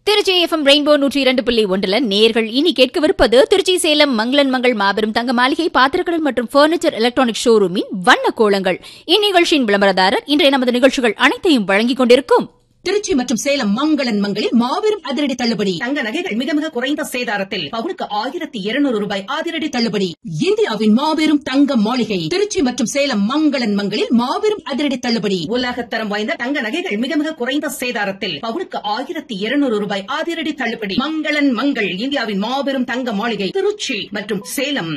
Trichy FM rainbow நூற்றி இரண்டு புள்ளி ஒன்றுல நேர்கள் இனி கேட்கவிருப்பது திருச்சி சேலம் மங்களன் மங்கள் மாபெரும் தங்க மாளிகை பாத்திரக்கடல் மற்றும் பர்னிச்சர் எலக்ட்ரானிக் ஷோரூமின் வண்ண கோலங்கள் இந்நிகழ்ச்சியின் விளம்பரதாரர் இன்றைய நமது நிகழ்ச்சிகள் அனைத்தையும் வழங்கிக் கொண்டிருக்கும் திருச்சி மற்றும் சேலம் மங்களன் மங்களில் மாபெரும் அதிரடி தள்ளுபடி தங்க நகைகள் மிக மிக குறைந்த சேதாரத்தில் பவுனுக்கு ஆயிரத்தி இருநூறு ரூபாய் அதிரடி தள்ளுபடி இந்தியாவின் மாபெரும் தங்க மாளிகை திருச்சி மற்றும் சேலம் மங்களன் மங்களில் மாபெரும் அதிரடி தள்ளுபடி உலகத்தரம் வாய்ந்த தங்க நகைகள் மிக மிக குறைந்த சேதாரத்தில் பவுனுக்கு ஆயிரத்தி இருநூறு ரூபாய் அதிரடி தள்ளுபடி மங்களன் மங்கள் இந்தியாவின் மாபெரும் தங்க மாளிகை திருச்சி மற்றும் Salem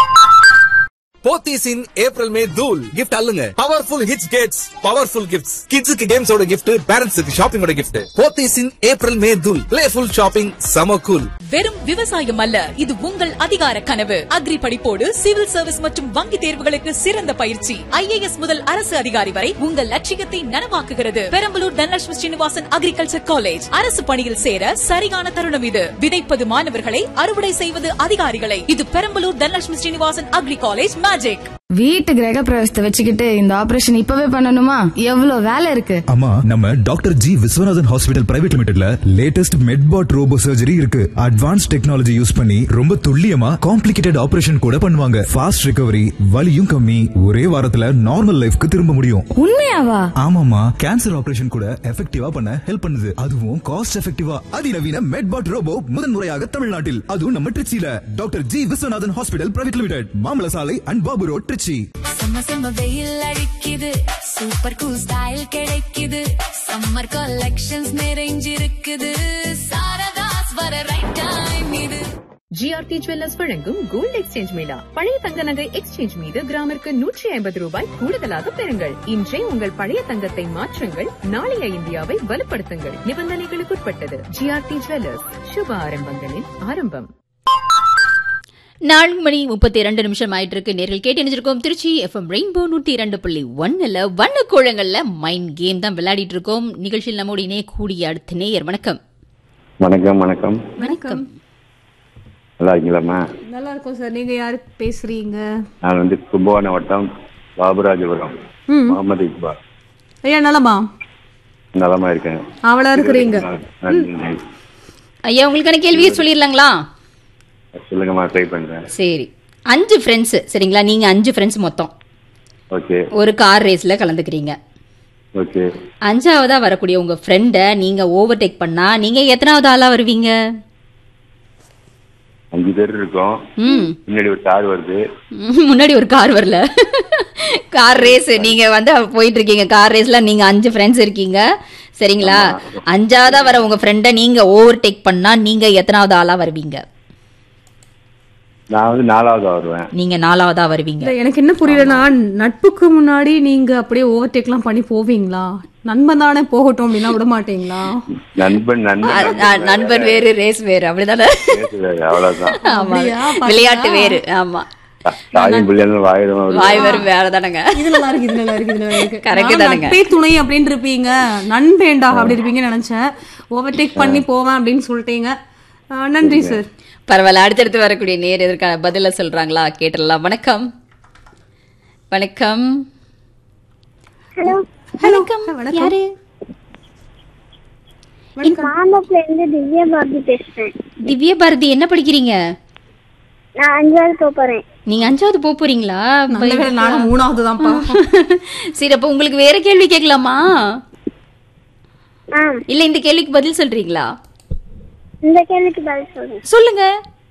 Pothys in April May தூல் கிஃப்ட் அல்லுங்க powerful hits gates powerful gifts கிட்ஸுக்கு கேம்ஸோட கிஃப்ட் பேரண்ட்ஸுக்கு ஷாப்பிங்கோட gift Pothys in April May தூல் பிளேஃபுல் ஷாப்பிங் சம கூல் வெறும் விவசாயம் அல்ல இது உங்கள் அதிகார கனவு அக்ரி படிப்போடு சிவில் சர்வீஸ் மற்றும் வங்கி தேர்வுகளுக்கு சிறந்த பயிற்சி ஐஏஎஸ் முதல் அரசு அதிகாரி வரை உங்கள் லட்சியத்தை நனவாக்குகிறது பெரம்பலூர் தனலட்சுமி ஸ்ரீனிவாசன் அக்ரிகல்ச்சர் காலேஜ் அரசு பணியில் சேர சரியான தருணம் இது விதைப்பது மாணவர்களை அறுவடை செய்வது அதிகாரிகளை இது Perambalur Dhanalakshmi Srinivasan agri college magic வீட்டு கிரக பிரவேசத்தை வச்சுக்கிட்டு இந்த ஆபரேஷன் இப்பவே பண்ணணுமா எவ்வளவு வேலை இருக்கு ஆமா நம்ம doctor G Viswanathan hospital private லிமிடெட்ல லேட்டஸ்ட் மெட்பாட் ரோபோ சர்ஜரி இருக்கு அட்வான்ஸ் டெக்னாலஜி யூஸ் பண்ணி ரொம்ப துல்லியமா காம்ப்ளிகேட்டட் ஆபரேஷன் கூட பண்ணுவாங்க ஃபாஸ்ட் ரிகவரி வலியும் கம்மி ஒரே வாரத்துல நார்மல் லைஃப்க்கு திரும்ப முடியும் உண்மையாவா ஆமாமா கேன்சர் ஆபரேஷன் கூட எஃபெக்டிவா பண்ண ஹெல்ப் பண்ணுது அதுவும் காஸ்ட் எஃபெக்டிவா அதிநவீன மெட்பாட் ரோபோ முதன்முறையாக தமிழ்நாட்டில் அதுவும் நம்ம திருச்சியில doctor G Viswanathan hospital private limited மாமல சாலை அண்ட் பாபு ரோட் திருச்சி செம்ம செம்ம வெயில் அடிக்குது சூப்பர் கூல் ஸ்டைல் கிடைக்குது சம்மர் கலெக்ஷன்ஸ் நிறைஞ்சிருக்குது சாரதாஸ் வர ரைட் டைம் இது ஜிஆர்டி ஜுவல்லர்ஸ் வழங்கும் கோல்ட் எக்ஸ்சேஞ்ச் மேளா பழைய தங்க நகை எக்ஸ்சேஞ்ச் மீது கிராமிற்கு நூற்றி ஐம்பது ரூபாய் கூடுதலாக பெறுங்கள் இன்றே உங்கள் பழைய தங்கத்தை மாற்றுங்கள் நாளைய இந்தியாவை வலுப்படுத்துங்கள் நிபந்தனைகளுக்குட்பட்டது ஜிஆர்டி ஜுவல்லர்ஸ் சுப ஆரம்பங்களின் ஆரம்பம் நான்கு மணி முப்பத்தி இரண்டு நிமிஷம் ஆயிட்டு இருக்கு நேரில் கேட்டு நினைச்சிருக்கோம் திருச்சி எஃப்எம் ரெயின்போ நூத்தி இரண்டு புள்ளி ஒன்னுல வண்ண கோலங்கள்ல மைண்ட் கேம் தான் விளையாடிட்டு இருக்கோம் நிகழ்ச்சியில் நம்மோட இணைய கூடிய அடுத்த நேயர் வணக்கம் வணக்கம் வணக்கம் வணக்கம் நல்லா இருக்கீங்களாம்மா நல்லா இருக்கும் சார் நீங்க யாரு பேசுறீங்க நான் வந்து கும்பகோணம் வட்டம் பாபுராஜபுரம் முகமது இக்பால் ஐயா நலமா நலமா இருக்கேன் அவளா இருக்கிறீங்க நன்றி. ஐயா உங்களுக்கான கேள்வியை சொல்லிடலாங்களா சொல்லுங்கம்மா ட்ரை பண்றேன் சரி அஞ்சு ஃப்ரெண்ட்ஸ் சரிங்களா நீங்க அஞ்சு ஃப்ரெண்ட்ஸ் மொத்தம் ஓகே ஒரு கார் ரேஸ்ல கலந்துக்கிறீங்க ஓகே அஞ்சாவதா வரக்கூடிய உங்க ஃப்ரெண்ட நீங்க ஓவர்டேக் பண்ணா நீங்க எத்தனாவது ஆளா வருவீங்க அஞ்சு பேர் இருக்கோம் ம் பின்னாடி ஒரு கார் வருது ம், முன்னாடி ஒரு கார் வரல கார் ரேஸ் நீங்க வந்து போயிட்டு இருக்கீங்க கார் ரேஸ்ல நீங்க அஞ்சு ஃப்ரெண்ட்ஸ் இருக்கீங்க சரிங்களா அஞ்சாவதா வர உங்க ஃப்ரெண்ட நீங்க ஓவர்டேக் பண்ணா நீங்க எத்தனாவது ஆளா வருவீங்க நான் வந்து நாலாவது வருவேன் நீங்க நாலாவதா வருவீங்க இல்ல எனக்கு என்ன புரியலன்னா நட்புக்கு முன்னாடி நீங்க அப்படியே ஓவர்டேக்லாம் பண்ணி போவீங்களா நண்பன் தானே போகட்டும் அப்படின்னா விட மாட்டீங்களா நண்பன் அ- நண்பன் அ- நண்பன் வேறு ரேஸ் வேறு அப்படிதானே பேசுறாரு, அவ்வளவுதான் ஆமா அப்படியா? பாத்தீங்களா? விளையாட்டு வேறு ஆமா தாயும் பிள்ளைங்க வாயிடும் வருது. வாய் வரும் வேற தானங்க இது நல்லா இருக்கு இது நல்லா இருக்கு இது நல்லா இருக்கு Correct நான் தானுங்க. நட்பே துணை அப்படின்னு இருப்பீங்க நண்பேண்டா அப்படி இருப்பீங்கன்னு நினைச்சேன் ஓவர்டேக் பண்ணி போவேன் அப்படின்னு சொல்லிட்டீங்க ஆ, நன்றி சார் பரவாயில்ல அடுத்தடுத்து வரக்கூடிய நேர் இதற்கான பதில சொல்றாங்களா கேட்டுடலாம் வணக்கம் வணக்கம் ஹலோ வணக்கம் யாரு மாம்பழத்துல இருந்து திவ்யா பாரதி பேசுறேன் திவ்ய பாரதி என்ன படிக்கிறீங்க நான் அஞ்சாவது போக போறேன் நீங்க அஞ்சாவது போக போறீங்களா நல்ல வேளை நானும் மூணாவது தான்ப்பா சரி அப்ப உங்களுக்கு வேற கேள்வி கேட்கலாமா ஆ இல்ல இந்த கேள்விக்கு பதில் சொல்றீங்களா இந்த கேள்விக்கு பதில் சொல்றேன் சொல்லுங்க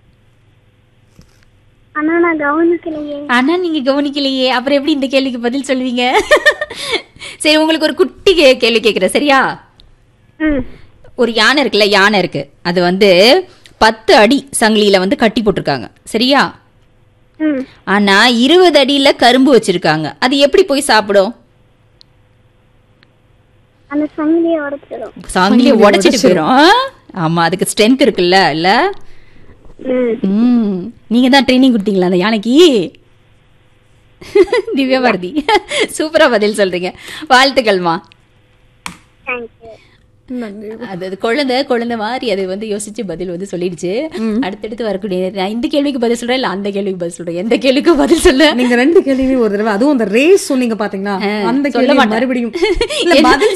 ஆனா நான் கவனிக்கலையே ஆனா நீங்க கவனிக்கலையே அப்புறம் எப்படி இந்த கேள்விக்கு பதில் சொல்வீங்க சரி உங்களுக்கு ஒரு குட்டி கே- கேள்வி கேக்குறேன் சரியா ம் ஒரு யானை இருக்குல்ல யானை இருக்கு அது வந்து பத்து அடி சங்கிலியில வந்து கட்டி போட்டிருக்காங்க சரியா ம் ஆனா இருபது அடியில கரும்பு வச்சிருக்காங்க அது எப்படி போய் சாப்பிடும் அந்த சங்கிலியை உடைச்சிடும் சங்கிலியை உடைச்சிட்டு போயிடும் ஆ? ஆமா அதுக்கு ஸ்ட்ரென்த் இருக்குல்ல இல்ல ம் ம் நீங்க தான் ட்ரைனிங் கொடுத்தீங்களா அந்த யானைக்கு திவ்யா பாரதி சூப்பரா பதில் சொல்றீங்க வாழ்த்துக்கள்மா தேங்க்யூ அது அது குழந்தை குழந்தை மாதிரி அது வந்து யோசிச்சு பதில் வந்து சொல்லிடுச்சு அடுத்தடுத்து வரக்கூடிய நான் இந்த கேள்விக்கு பதில் சொல்றேன் இல்ல அந்த கேள்விக்கு பதில் சொல்றேன் எந்த கேள்விக்கு பதில் சொல்ல நீங்க ரெண்டு கேள்வியுமே ஒரு தடவை அதுவும் அந்த ரேஸ் சொன்னீங்க பாத்தீங்களா அந்த சொல்ல கேள்வி மாட்டேன். மறுபடியும் இல்ல என்ன- பதில்